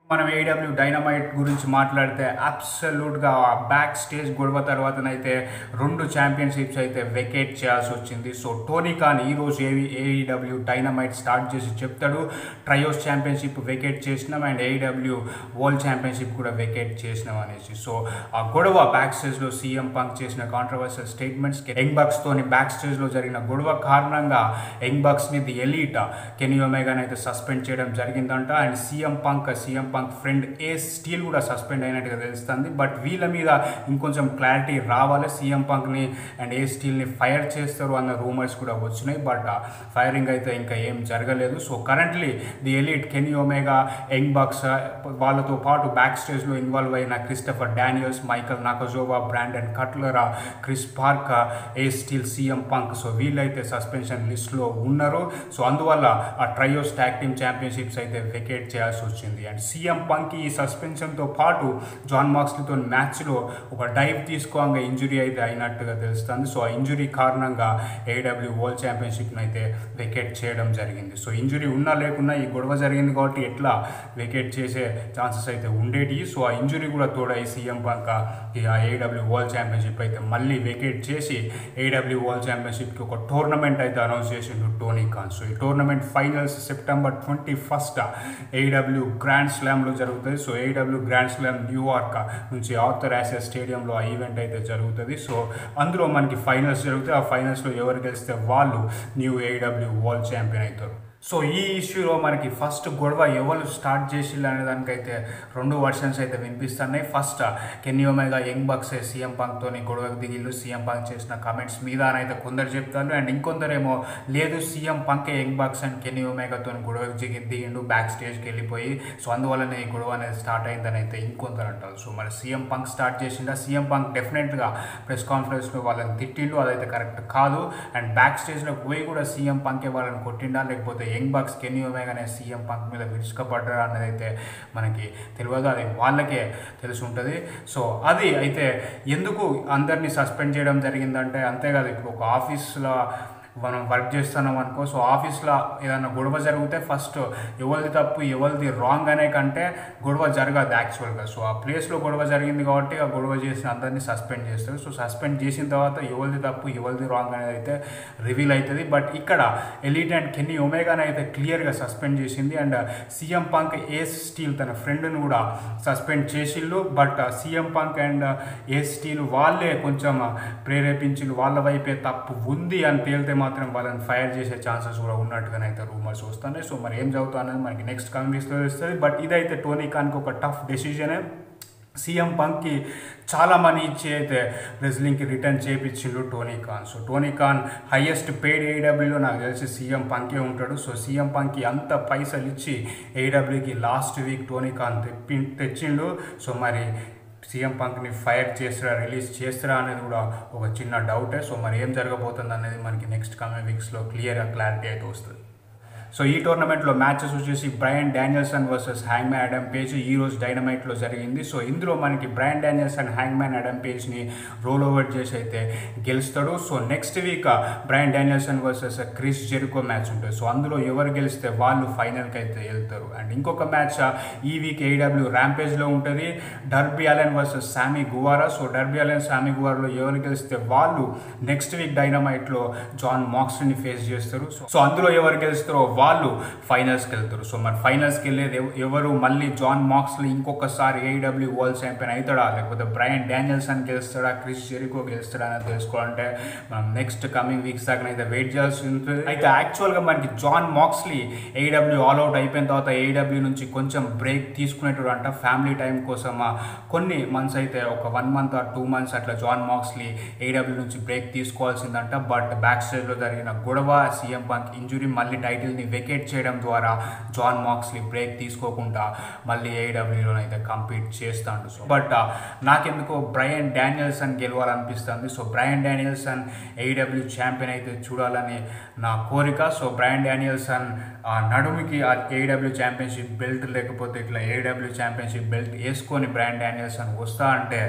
మనం ఏడబ్ల్యూ డైనమైట్ గురించి మాట్లాడితే అబ్సల్యూట్గా బ్యాక్ స్టేజ్ గొడవ తర్వాతనైతే రెండు ఛాంపియన్షిప్స్ అయితే వెకేట్ చేయాల్సి వచ్చింది సో టోనీ ఖాన్ ఈరోజు ఏవి ఏఈడబ్ల్యూ డైనమైట్ స్టార్ట్ చేసి చెప్తాడు ట్రయోస్ ఛాంపియన్షిప్ వెకేట్ చేసినాం అండ్ ఏఈడబ్ల్యూ వరల్డ్ ఛాంపియన్షిప్ కూడా వెకేట్ చేసినాం అనేసి సో ఆ గొడవ బ్యాక్ స్టేజ్లో సీఎం పంక్ చేసిన కాంట్రవర్షియల్ స్టేట్మెంట్స్ యంగ్ బక్స్ తోని బ్యాక్ స్టేజ్లో జరిగిన గొడవ కారణంగా యంగ్ బక్స్ని ది ఎలీట్ కెనీ ఒమేగాని అయితే సస్పెండ్ చేయడం జరిగిందంట and CM Punk CM Punk friend Ace Steel కూడా సస్పెండ్ అయినట్టుగా తెలుస్తుంది బట్ వీళ్ళ మీద ఇంకొంచెం క్లారిటీ రావాలి సీఎం పంక్ని అండ్ ఏ స్టీల్ని ఫైర్ చేస్తారు అన్న రూమర్స్ కూడా వచ్చినాయి బట్ ఫైరింగ్ అయితే ఇంకా ఏం జరగలేదు so currently the Elite Kenny Omega Young Bucks వాళ్ళతో పాటు బ్యాక్ స్టేజ్లో ఇన్వాల్వ్ అయిన Christopher Daniels Michael Nakazawa Brandon కట్లరా Chris Park Ace Steel CM Punk so వీళ్ళైతే సస్పెన్షన్ లిస్ట్లో ఉన్నారు సో అందువల్ల ఆ ట్రయోస్ ట్యాగ్ టీమ్ ఛాంపియన్షిప్స్ అయితే వెకేట్ చేయాల్సి వచ్చింది అండ్ సీఎం పంక్ ఈ సస్పెన్షన్తో పాటు జాన్ మాక్స్లీతో మ్యాచ్లో ఒక డైవ్ తీసుకోగా ఇంజురీ అయితే అయినట్టుగా తెలుస్తుంది సో ఆ ఇంజురీ కారణంగా ఏడబ్ల్యూ వరల్డ్ ఛాంపియన్షిప్ని అయితే వెకేట్ చేయడం జరిగింది సో ఇంజురీ ఉన్నా లేకున్నా ఈ గొడవ జరిగింది కాబట్టి ఎట్లా వెకేట్ చేసే ఛాన్సెస్ అయితే ఉండేటి సో ఆ ఇంజురీ కూడా తోడై సీఎం పంక ఈ ఆ ఏడబ్ల్యూ వరల్డ్ ఛాంపియన్షిప్ అయితే మళ్ళీ వెకేట్ చేసి ఏడబ్ల్యూ వరల్డ్ ఛాంపియన్షిప్కి ఒక టోర్నమెంట్ అయితే అనౌన్స్ చేసిండు టోనీ ఖాన్ సో ఈ tournament finals September twenty first AEW grand స్లామ్లో జరుగుతుంది so AEW Grand Slam New York నుంచి ఆర్థర్ యాసియా స్టేడియంలో ఆ ఈవెంట్ అయితే జరుగుతుంది సో అందులో మనకి ఫైనల్స్ జరుగుతాయి ఆ ఫైనల్స్లో ఎవరు గెలిస్తే వాళ్ళు న్యూ ఏడబ్ల్యూ వరల్డ్ ఛాంపియన్ అవుతారు సో ఈ ఇష్యూలో మనకి ఫస్ట్ గొడవ ఎవరు స్టార్ట్ చేసిల్లు అనే దానికైతే రెండు వర్షన్స్ అయితే వినిపిస్తున్నాయి first Kenny Omega Young Bucks CM పంక్తోని గొడవకు దిగిల్లు సీఎం పంక్ చేసిన కామెంట్స్ మీద అని అయితే కొందరు చెప్తారు అండ్ ఇంకొందరేమో లేదు సీఎం పంకే యంగ్ బక్స్ అండ్ కెన్నీ ఒమేగాతో గొడవకు దిగి దిగిండు బ్యాక్ స్టేజ్కి వెళ్ళిపోయి సో అందువల్లనే ఈ గొడవ అనేది స్టార్ట్ అయిందని అయితే ఇంకొందరు అంటారు సో మరి సీఎం పంక్ స్టార్ట్ చేసిందా సీఎం పంక్ డెఫినెట్గా ప్రెస్ కాన్ఫరెన్స్లో వాళ్ళని తిట్టిండు అదైతే కరెక్ట్ కాదు అండ్ బ్యాక్ స్టేజ్లోకి పోయి కూడా సీఎం పంకే వాళ్ళని కొట్టిండా లేకపోతే యంగ్ బాక్స్ కెనీ ఒమేగానే సీఎం పంక్ మీద విరుచుకపడ్డారా అనేది అయితే మనకి తెలియదు అది వాళ్ళకే తెలిసి ఉంటుంది సో అది అయితే ఎందుకు అందరినీ సస్పెండ్ చేయడం జరిగిందంటే అంతేకాదు ఇప్పుడు ఒక ఆఫీస్లో మనం వర్క్ చేస్తున్నాం అనుకో సో ఆఫీస్లో ఏదైనా గొడవ జరిగితే ఫస్ట్ ఎవరిది తప్పు ఎవరిది రాంగ్ అనే కంటే గొడవ జరగదు యాక్చువల్గా సో ఆ ప్లేస్లో గొడవ జరిగింది కాబట్టి ఆ గొడవ చేసిన అందరినీ సస్పెండ్ చేస్తారు సో సస్పెండ్ చేసిన తర్వాత ఎవరిది తప్పు ఎవరిది రాంగ్ అనేది అయితే రివీల్ అవుతుంది బట్ ఇక్కడ ఎలిట్ అండ్ కెన్నీ ఒమేగాని అయితే క్లియర్గా సస్పెండ్ చేసింది and CM Punk Ace Steel తన ఫ్రెండ్ని కూడా సస్పెండ్ చేసిళ్ళు but CM Punk and Ace Steel వాళ్ళే కొంచెం ప్రేరేపించిళ్ళు వాళ్ళ వైపే తప్పు ఉంది అని తేలితే మాత్రం వాళ్ళని ఫైర్ చేసే ఛాన్సెస్ కూడా ఉన్నట్టుగానైతే రూమర్స్ వస్తున్నాయి సో మరి ఏం చదువుతా అనేది మనకి నెక్స్ట్ కమింగ్ వీక్స్లో తెలుస్తుంది బట్ ఇదైతే టోనీ ఖాన్కి ఒక టఫ్ డెసిజనే సీఎం పంక్కి చాలా మనీ ఇచ్చి అయితే రెజ్లింగ్కి రిటర్న్ చేయించిండు Tony Khan so Tony Khan highest paid ఏడబ్ల్యూలో నాకు తెలిసి సీఎం పంకే ఉంటాడు సో సీఎం పంక్కి అంత పైసలు ఇచ్చి ఏడబ్ల్యూకి లాస్ట్ వీక్ టోనీ ఖాన్ తెప్పి తెచ్చిండు సో మరి సీఎం పంక్ని ఫైర్ చేస్తారా రిలీజ్ చేస్తారా అనేది కూడా ఒక చిన్న డౌటే సో మరి ఏం జరగబోతుంది అనేది మనకి నెక్స్ట్ కమింగ్ వీక్స్లో క్లియర్గా క్లారిటీ అయితే వస్తుంది సో ఈ టోర్నమెంట్లో మ్యాచెస్ వచ్చేసి Bryan Danielson versus Hangman Adam Page ఈ రోజు డైనమైట్లో జరిగింది సో ఇందులో మనకి Bryan Danielson Hangman Adam పేజ్ని రోల్ ఓవర్ చేసి అయితే గెలుస్తాడు so next week Bryan Danielson versus Chris Jericho match ఉంటుంది సో అందులో ఎవరు గెలిస్తే వాళ్ళు ఫైనల్కి అయితే వెళ్తారు అండ్ ఇంకొక మ్యాచ్ ఈ వీక్ ఏడబ్ల్యూ ర్యాంపేజ్లో ఉంటుంది డర్బీ అలెన్ వర్సెస్ సామీ గువారా సో డర్బీ అలెన్ సామీ గువారాలో ఎవరు గెలిస్తే వాళ్ళు నెక్స్ట్ వీక్ డైనమైట్లో జాన్ మాక్స్ని ఫేస్ చేస్తారు సో అందులో ఎవరు గెలుస్తారో వాళ్ళు ఫైనల్స్కి వెళ్తారు సో మరి ఫైనల్స్కి వెళ్ళేది ఎవ- ఎవరు మళ్ళీ జాన్ మాక్స్లీ ఇంకొకసారి ఏడబ్ల్యూ వరల్డ్ ఛాంపియన్ అవుతాడా లేకపోతే బ్రయన్ డానియల్సన్ గెలుస్తాడా క్రిస్ జెరికో గెలుస్తాడా అనేది తెలుసుకోవాలంటే మనం నెక్స్ట్ కమింగ్ వీక్స్ దాకా అయితే వెయిట్ చేయాల్సి ఉంటుంది అయితే యాక్చువల్గా మనకి జాన్ మాక్స్లీ ఏడబ్ల్యూ ఆల్అవుట్ అయిపోయిన తర్వాత ఏడబ్ల్యూ నుంచి కొంచెం బ్రేక్ తీసుకునేటప్పుడు అంట ఫ్యామిలీ టైం కోసం ఆ, కొన్ని మంత్స్ అయితే ఒక one month or two months అట్లా జాన్ మాక్స్లీ ఏడబ్ల్యూ నుంచి బ్రేక్ తీసుకోవాల్సిందంట బట్ బ్యాక్ స్టేజ్లో జరిగిన గొడవ సీఎం పంక్ ఇంజురీ మళ్ళీ టైటిల్ని వెకేట్ చేయడం ద్వారా జాన్ మాక్స్లీ బ్రేక్ తీసుకోకుండా మళ్ళీ ఏడబ్ల్యూలో అయితే కంపీట్ చేస్తాడు సో బట్ నాకెందుకో బ్రయన్ డానియల్సన్ గెలవాలనిపిస్తుంది so Bryan Danielson AEW champion అయితే చూడాలని నా కోరిక సో బ్రయన్ డానియల్సన్ ఆ నడుముకి ఆ ఏడబ్ల్యూ ఛాంపియన్షిప్ బెల్ట్ లేకపోతే ఇట్లా ఏడబ్ల్యూ ఛాంపియన్షిప్ బెల్ట్ వేసుకొని బ్రయన్ డానియల్సన్ వస్తా అంటే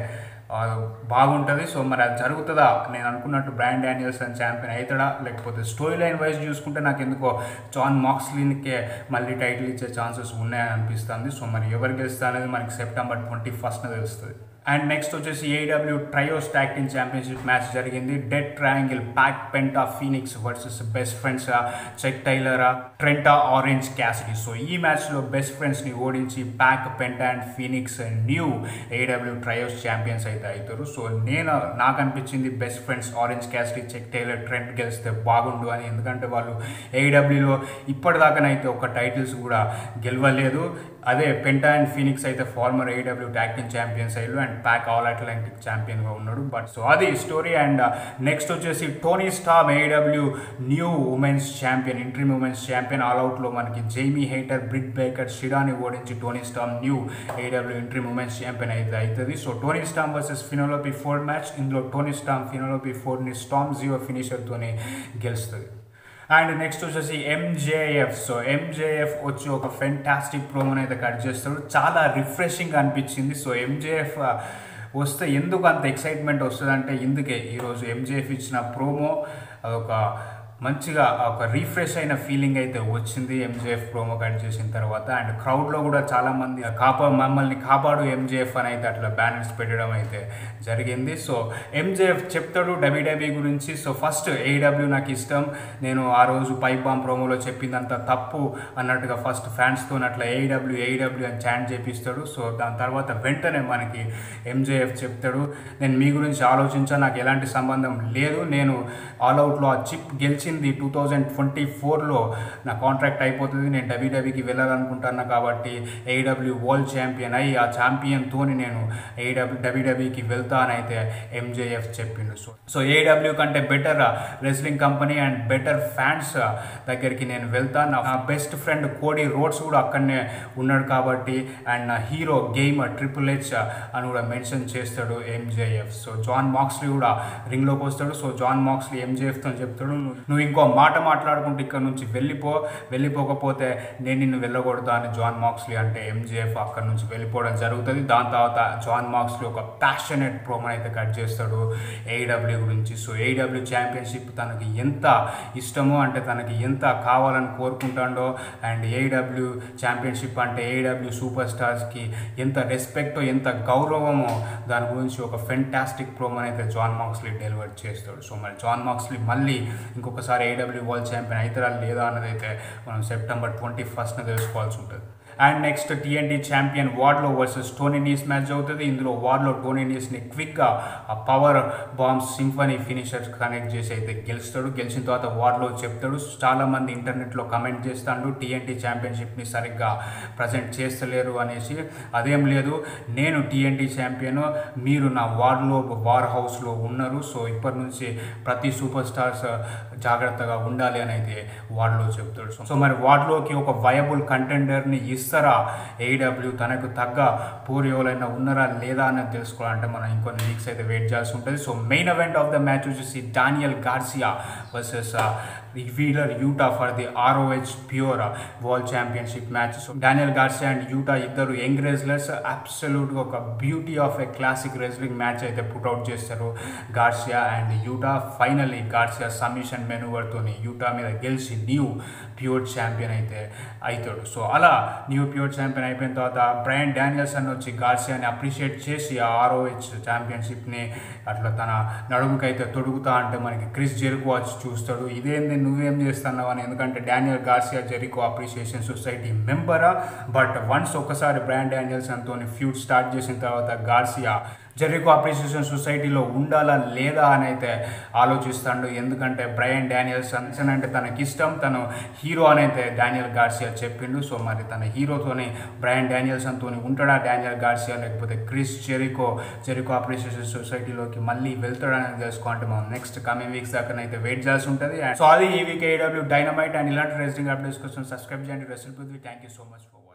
ఆ, బాగుంటుంది సో మరి అది జరుగుతుందా నేను అనుకున్నట్టు బ్రాండ్ డానియల్సన్ ఛాంపియన్ అవుతాడా లేకపోతే స్టోరీ లైన్ వైజ్ చూసుకుంటే నాకు ఎందుకో జాన్ మాక్స్లీన్కే మళ్ళీ టైటిల్ ఇచ్చే ఛాన్సెస్ ఉన్నాయని అనిపిస్తుంది సో మరి ఎవరు గెలుస్తా అనేది మనకి సెప్టెంబర్ ట్వంటీ ఫస్ట్న తెలుస్తుంది అండ్ నెక్స్ట్ వచ్చేసి AEW trios tag team championship match జరిగింది Death Triangle Pac Penta Fenix versus Best Friends Chuck Taylor Trent Orange Cassidy so ఈ మ్యాచ్లో బెస్ట్ ఫ్రెండ్స్ని ఓడించి Pac Penta and Fenix new AEW trios champions అయితే అవుతారు so నేను నాకు అనిపించింది Best Friends Orange Cassidy Chuck Taylor Trent గెలిస్తే బాగుండు అని ఎందుకంటే వాళ్ళు ఏడబ్ల్యూలో ఇప్పటిదాకానైతే ఒక టైటిల్స్ కూడా గెలవలేదు అదే పెంటా అండ్ ఫీనిక్స్ అయితే former AEW tag team champions అయ్యారు అండ్ ప్యాక్ ఆల్ అట్లాంటిక్ ఛాంపియన్గా ఉన్నాడు బట్ సో అది స్టోరీ అండ్ నెక్స్ట్ వచ్చేసి Toni Storm AEW new women's champion interim women's champion ఆల్అవుట్లో మనకి జైమీ హేటర్ బ్రిట్ బేకర్ షిడాని ఓడించి Toni Storm new AEW interim women's champion అయితే అవుతుంది so Toni Storm versus Penelope Ford match ఇందులో Toni Storm Penelope ఫోర్ని Storm Zero ఫినిషర్తోనే గెలుస్తుంది అండ్ నెక్స్ట్ వచ్చేసి ఎంజేఎఫ్ సో ఎంజేఎఫ్ వచ్చి ఒక ఫెంటాస్టిక్ ప్రోమోని అయితే కట్ చేస్తాడు చాలా రిఫ్రెషింగ్ అనిపించింది సో ఎంజేఎఫ్ వస్తే ఎందుకు అంత ఎక్సైట్మెంట్ వస్తుంది అంటే ఇందుకే ఈరోజు ఎంజేఎఫ్ ఇచ్చిన ప్రోమో అదొక మంచిగా ఒక రీఫ్రెష్ అయిన ఫీలింగ్ అయితే వచ్చింది ఎంజేఎఫ్ ప్రోమో కట్ చేసిన తర్వాత అండ్ క్రౌడ్లో కూడా చాలామంది కాపా మమ్మల్ని కాపాడు ఎంజేఎఫ్ అని అయితే అట్లా బ్యానర్స్ పెట్టడం అయితే జరిగింది సో ఎంజేఎఫ్ చెప్తాడు డబ్ల్యూడబ్ల్యూ గురించి సో ఫస్ట్ ఏడబ్ల్యూ నాకు ఇష్టం నేను ఆ రోజు పైప్ బాంబ్ ప్రోమోలో చెప్పిందంత తప్పు అన్నట్టుగా ఫస్ట్ ఫ్యాన్స్తో అట్లా ఏడబ్ల్యూ ఏడబ్ల్యూ అని చాంట్ చేపిస్తాడు సో దాని తర్వాత వెంటనే మనకి ఎంజేఎఫ్ చెప్తాడు నేను మీ గురించి ఆలోచించా నాకు ఎలాంటి సంబంధం లేదు నేను ఆల్అవుట్లో ఆ చిప్ గెలిచింది టూ థౌజండ్ ట్వంటీ ఫోర్లో నా కాంట్రాక్ట్ అయిపోతుంది నేను డబ్ల్యూడబ్ల్యూకి వెళ్ళాలనుకుంటున్నా కాబట్టి ఏడబ్ల్యూ వరల్డ్ ఛాంపియన్ అయ్యి ఆ ఛాంపియన్తోని నేను ఏడబ్ల్యూ డబ్ల్యూడబ్ల్యూకి వెళ్తానైతే ఎంజేఎఫ్ చెప్పిండు సో సో ఏడబ్ల్యూ కంటే better wrestling company and better fans దగ్గరికి నేను వెళ్తాను నా బెస్ట్ ఫ్రెండ్ కోడి రోడ్స్ కూడా అక్కడనే ఉన్నాడు కాబట్టి అండ్ నా హీరో గేమర్ ట్రిపుల్ హెచ్ అని కూడా మెన్షన్ చేస్తాడు ఎంజేఎఫ్ సో జాన్ మాక్స్లీ కూడా రింగ్లోకి వస్తాడు సో జాన్ మాక్స్లీ ఎంజేఎఫ్తో చెప్తాడు "నువ్వు- నువ్వు ఇంకో మాట మాట్లాడుకుంటే ఇక్కడ నుంచి వెళ్ళిపో వెళ్ళిపోకపోతే నేను నిన్ను వెళ్ళకూడదు అని జాన్ మాక్స్లీ అంటే ఎంజేఎఫ్ అక్కడ నుంచి వెళ్ళిపోవడం జరుగుతుంది దాని తర్వాత జాన్ మాక్స్లీ ఒక ప్యాషనెట్ ప్రోమో అయితే కట్ చేస్తాడు ఏడబ్ల్యూ గురించి సో ఏడబ్ల్యూ ఛాంపియన్షిప్ తనకి ఎంత ఇష్టమో అంటే తనకి ఎంత కావాలని కోరుకుంటాడో అండ్ ఏడబ్ల్యూ ఛాంపియన్షిప్ అంటే ఏడబ్ల్యూ సూపర్ స్టార్స్కి ఎంత రెస్పెక్ట్ ఎంత గౌరవమో దాని గురించి ఒక ఫెంటాస్టిక్ ప్రోమో అయితే జాన్ మాక్స్లీ డెలివర్ చేస్తాడు సో మరి జాన్ మాక్స్లీ మళ్ళీ ఇంకొకసారి ఏడబ్ల్యూ వరల్డ్ ఛాంపియన్ అవుతారా లేదా అన్నది అయితే మనం సెప్టెంబర్ ట్వంటీ ఫస్ట్న తెలుసుకోవాల్సి ఉంటుంది and next TNT champion Wardlow versus Tony Nese match అవుతుంది ఇందులో వార్డ్లో టోనీ నీస్ని క్విక్గా ఆ power bombs symphony finishers connect చేసి అయితే గెలుస్తాడు గెలిచిన తర్వాత వార్డ్లో చెప్తాడు చాలామంది ఇంటర్నెట్లో కమెంట్ చేస్తాడు టీఎన్టీ ఛాంపియన్షిప్ని సరిగ్గా ప్రజెంట్ చేస్తలేరు అనేసి అదేం లేదు నేను టీఎన్టీ ఛాంపియన్ మీరు నా వార్డ్లో వార్ హౌస్లో ఉన్నారు సో ఇప్పటి నుంచి ప్రతి సూపర్ స్టార్స్ జాగ్రత్తగా ఉండాలి అని అయితే వార్డ్లో చెప్తాడు సో మరి వార్డ్లోకి ఒక వయబుల్ కంటెండర్ని ఇస్తారా ఏడబ్ల్యూ తనకు తగ్గ పూర్ ఎవరైనా ఉన్నారా లేదా అనేది తెలుసుకోవాలంటే మనం ఇంకొన్ని వీక్స్ అయితే వెయిట్ చేయాల్సి ఉంటుంది so main event of the match వచ్చేసి Daniel Garcia versus Wheeler Yuta for the ROH pure world championship match so Daniel Garcia and Yuta ఇద్దరు యంగ్ రెజ్లర్స్ అబ్సల్యూట్గా ఒక beauty of a classic wrestling match అయితే put out చేస్తారు Garcia and Yuta finally Garcia submission మెనూవర్తోని Yuta మీద గెలిచి new pure champion అయితే అవుతాడు సో అలా న్యూ ప్యూర్ ఛాంపియన్ అయిపోయిన తర్వాత బ్రయన్ డానియల్సన్ వచ్చి గార్సియాని అప్రిషియేట్ చేసి ఆ ఆర్ఓహెచ్ ఛాంపియన్షిప్ని అట్లా తన నడుముకి అయితే తొడుగుతా అంటే మనకి క్రిస్ జెరికో వచ్చి చూస్తాడు ఇదేంది నువ్వేం చేస్తున్నావు అని ఎందుకంటే Daniel Garcia Jericho appreciation society మెంబరా బట్ వన్స్ ఒకసారి బ్రాండ్ డానియల్సన్తో ఫ్యూడ్ స్టార్ట్ చేసిన తర్వాత గార్సియా జెరికో అప్రిషియేషన్ సొసైటీలో ఉండాలా లేదా అని అయితే ఆలోచిస్తాడు ఎందుకంటే బ్రయన్ డానియల్సన్ అంటే తనకి ఇష్టం తను హీరో అని అయితే డానియల్ గార్సియా చెప్పిండు సో మరి తన హీరోతోని బ్రయన్ డానియల్సన్తో ఉంటాడా డానియల్ గార్సియా లేకపోతే క్రిస్ జెరికో జెరికో అప్రిషియేషన్ సొసైటీలోకి మళ్ళీ వెళ్తాడని తెలుసుకోవాలంటే మనం నెక్స్ట్ కమింగ్ వీక్స్ దాకా అయితే వెయిట్ చేయాల్సి ఉంటుంది సో అది ఈ వీక్ ఏడబ్ల్యూ డైనమైట్ అండ్ ఇలాంటి రెస్లింగ్ అప్డేట్స్ కోసం సబ్స్క్రైబ్ చేయండి wrestle Prithvi thank you so much for